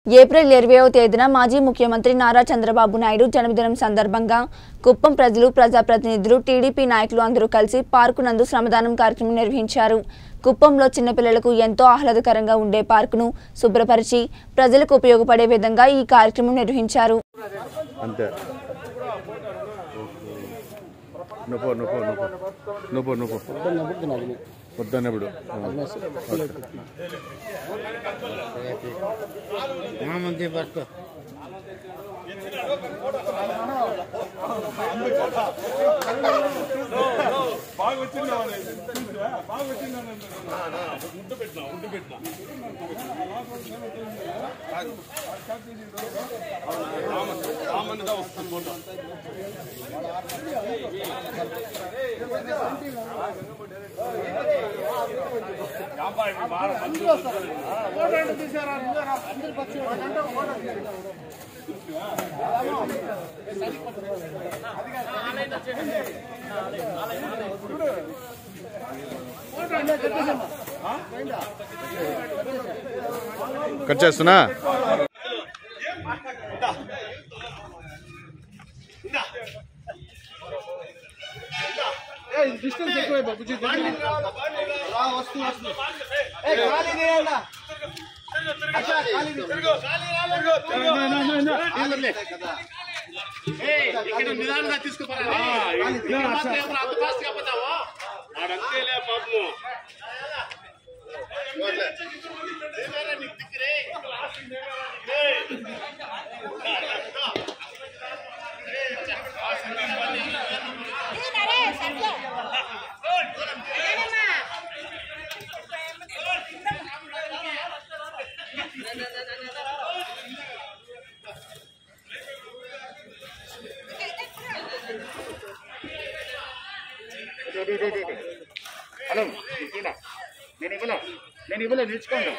April ఇరవైవ తేదీన మాజీ ముఖ్యమంత్రి నారా చంద్రబాబు నాయుడు జన్మదినం సందర్భంగా కుప్పం ప్రజలు ప్రజాప్రతినిధులు టీడీపీ నాయకులు అందరూ కలిసి పార్కు నందు శ్రమదానం కార్యక్రమం నిర్వహించారు కుప్పంలో చిన్నపిల్లలకు ఎంతో ఆహ్లాదకరంగా ఉండే పార్కును శుభ్రపరిచి ప్రజలకు ఉపయోగపడే విధంగా ఈ కార్యక్రమం నిర్వహించారు అంతే నువ్వు నువ్వు నువ్వు నువ్వు నువ్వు వద్దన్నప్పుడు మంచి బస్సు కట్ చేస్తున్నా ఇక్కడ నిదానంగా తీసుకుపోరా అంత ఫాస్ట్ గా పోతావా ఆడంతేలే పాపము హలో నేను ఇవ్వను నేను ఇవ్వలే నిలుచుకోండి